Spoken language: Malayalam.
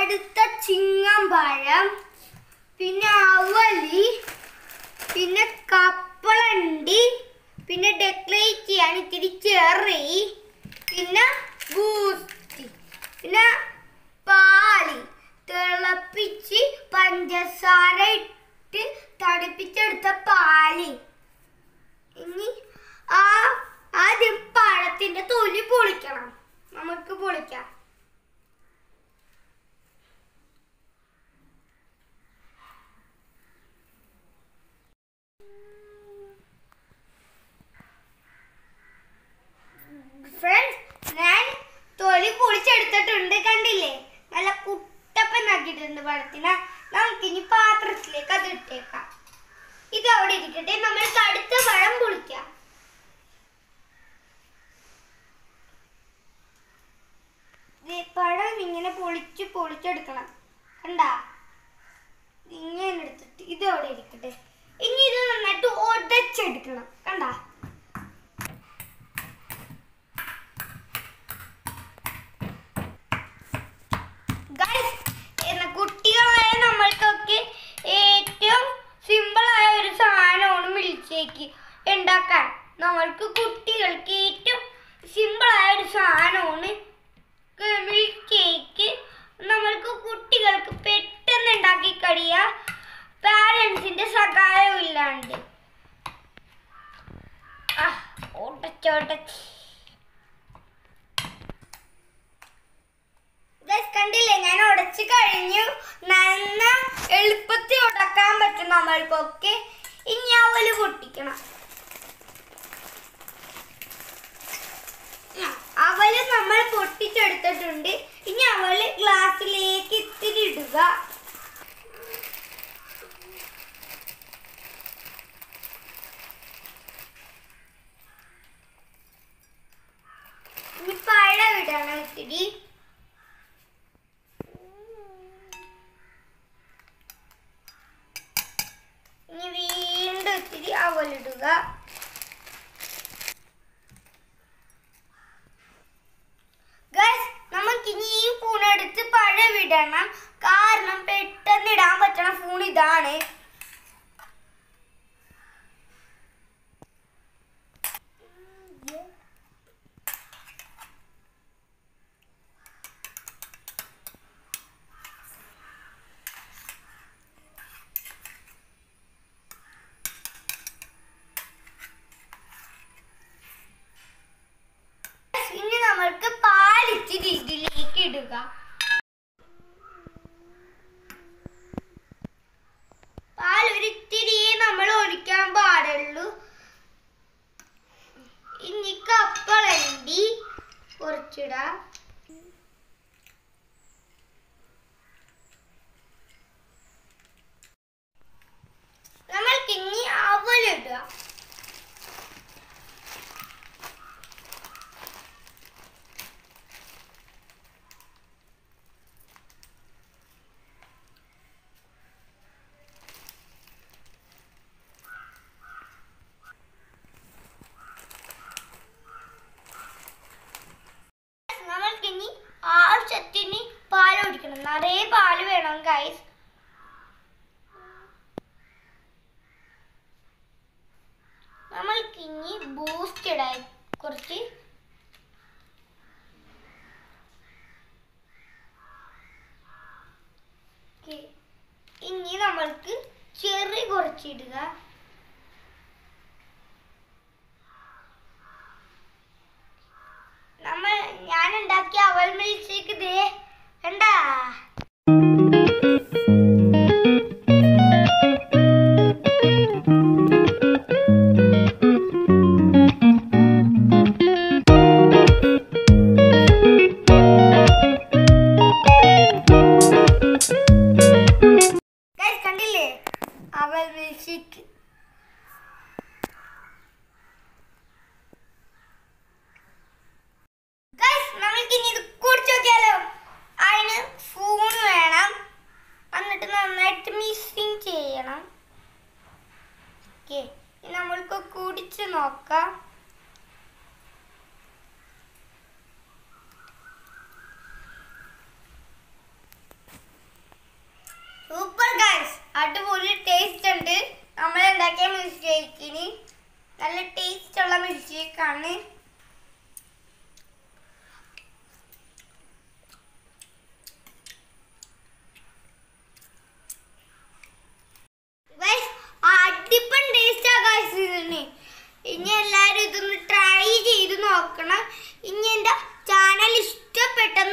അടുത്ത ചിങ്ങമ്പഴം പിന്നെ അവലി പിന്നെ കപ്പളണ്ടി പിന്നെ ഡെക്കറേറ്റ് ചെയ്യാൻ ഇത്തിരി ചെറി പിന്നെ ബൂസ്റ്റ് പിന്നെ പാല് തിളപ്പിച്ച് പഞ്ചസാര ഇട്ട് തണുപ്പിച്ചെടുത്ത പാല് ഇനി ആ ആദ്യം പഴത്തിന്റെ തൊലി പൊളിക്കണം നമുക്ക് പൊളിക്കാം ഫ്രണ്ട്സ് ഞാൻ തൊലി പൊളിച്ചെടുത്തിട്ടുണ്ട് കണ്ടില്ലേ നല്ല കുട്ടപ്പൻ ആക്കിയിട്ടുണ്ട് പഴത്തിന് നമുക്കിനി പാത്രത്തിലേക്ക് അത് ഇട്ടേക്കാം ഇത് അവിടെ ഇരിക്കട്ടെ നമ്മൾ കടുത്ത പഴം പൊളിക്കാം ദേ പഴം ഇങ്ങനെ പൊളിച്ച് പൊളിച്ചെടുക്കണം കണ്ടാ ഇങ്ങനെ എടുത്തിട്ട് ഇത് അവിടെ ഇരിക്കട്ടെ ഇനി ഇത് നന്നായിട്ട് ഉടച്ചെടുക്കണം കണ്ടാ Guys, എന്ന കുട്ടികളായ നമ്മൾക്കൊക്കെ ഏറ്റവും സിമ്പിൾ ആയ ഒരു സാധനമാണ് മിൽക്ക് ഷേക്ക് ഉണ്ടാക്കാൻ നമ്മൾക്ക് കുട്ടികൾക്ക് ഏറ്റവും സിമ്പിൾ ആയ ഒരു സാധനമാണ് മിൽക്ക് ഷേക്ക് നമ്മൾക്ക് കുട്ടികൾക്ക് പെട്ടെന്ന് ഉണ്ടാക്കി കഴിയാം പാരൻസിന്റെ സഹായം ഇല്ലാണ്ട് ആ ഓട്ടച്ചോട്ടച്ച് Guys, കണ്ടില്ലേ ഞാൻ ഉടച്ചു കഴിഞ്ഞു നന്ന എളുപ്പത്തിൽ ഉടക്കാൻ പറ്റും നമ്മൾക്കൊക്കെ ഇനി അവല് പൊട്ടിക്കണം ആ, അവല് നമ്മൾ പൊട്ടിച്ചെടുത്തിട്ടുണ്ട് ഇനി അവല് ഗ്ലാസ്സിലേക്ക് ഇത്തിരി ഇടുക ഇനി പഴം ഇടണം ഇത്തിരി ഇനി വീണ്ടും ഇത്തിരി അവലിടുക ഗൈസ് നമുക്കിനി ഈ ഫോൺ എടുത്ത് പഴവിടണം കാരണം പെട്ടെന്ന് ഇടാൻ പറ്റണ ഫോൺ ഇതാണ് ഇനി നമ്മൾക്ക് പാലിച്ചിരി ഇതിലേക്ക് ഇടുക പാൽ ഒരിത്തിരിയേ നമ്മൾ ഒഴിക്കാൻ പാടുള്ളൂ ഇനി കപ്പളണ്ടി കുറച്ചിടാം നമ്മൾക്ക് ഇനി അവലിടുക നമ്മൾക്കിനി ആവശ്യത്തിന് പാൽ ഒഴിക്കണം നിറയെ പാല് വേണം ഗൈസ് നമ്മൾക്കിനി ബൂസ്റ്റ് ഇടാൻ കുറച്ച് Okay. ഇനി നമ്മൾക്ക് ചെറി കുറച്ചിടുക നമ്മൾ ഞാൻ ഉണ്ടാക്കിയ അവൽ മിൽക്ക് ദേ കണ്ടാ Guys, കണ്ടില്ലേ അവൽ മിൽക്ക് ഗൈസ് നമ്മൾക്ക് ഇനി ഇത് കുടിച്ചു നോക്കിയാലോ അതിന് സ്പൂൺ വേണം എന്നിട്ട് നന്നായിട്ട് മിക്സിങ് ചെയ്യണം ഓക്കെ നമ്മൾക്ക് കുടിച്ച് നോക്കാം ഇതിലേക്കാണ് Guys, അടിപ്പൻ ടേസ്റ്റ് ആ guys ഇതിന് ഇനി എല്ലാവരും ഇതൊന്ന് ട്രൈ ചെയ്ത് നോക്കണം ഇനി എൻ്റെ ചാനൽ ഇഷ്ടപ്പെട്ട